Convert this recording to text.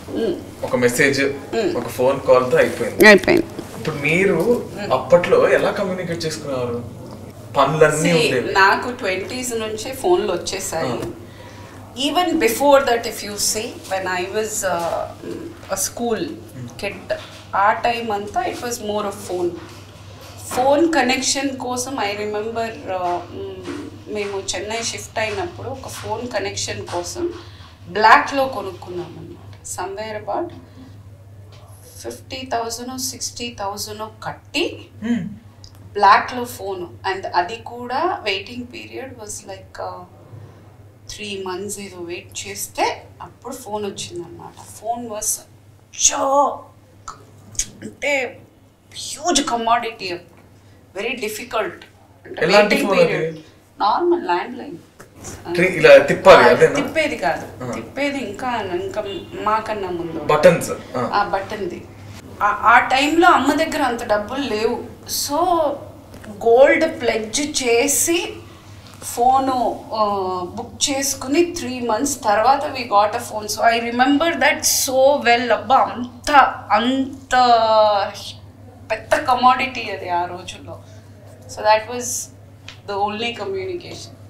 ఒక మెసేజ్ ఒక phone call తో అయిపోయింది అయిపోయింది ఇప్పుడు మీరు అప్పట్లో ఎలా కమ్యూనికేట్ చేసుకునేవారు పనులన్నీ See, ఉండేవి నాకు ట్వంటీస్ నుంచి ఫోన్లు వచ్చేసాయి even before that if you see when I was school kid ఆ టైం అంతా it was more of phone phone connection కోసం ఐ రిమెంబర్ మేము చెన్నై షిఫ్ట్ అయినప్పుడు ఒక ఫోన్ కనెక్షన్ కోసం బ్లాక్లో కొనుక్కున్నాం అనమాట somewhere about fifty thousand sixty thousand కట్టి Hmm. బ్లాక్లో ఫోన్ అండ్ అది కూడా waiting period was like three months ఏదో వెయిట్ చేస్తే అప్పుడు ఫోన్ వచ్చిందనమాట ఫోన్ వాజ్ చో అంటే హ్యూజ్ కమాడిటీ అప్పుడు వెరీ డిఫికల్ట్ అంటే ఎలాంటి వెయిటింగ్ phone అది? Period normal landline Tri- ఇలా తిప్పాలి అదేనా తిప్పేది కాదు ఆ. తిప్పేది ఇంకా ఇంకా మాకన్నా ముందు బటన్స్ ఆ బటన్ది ఆ- ఆ టైంలో అమ్మ దగ్గర అంత డబ్బులు లేవు సో గోల్డ్ ప్లెడ్జ్ చేసి ఫోను బుక్ చేసుకుని త్రీ మంత్స్ తర్వాత we got a phone so I remember that so well అబ్బా అంత అంత పెద్ద కమాడిటీ అది ఆ రోజుల్లో so that was the only communication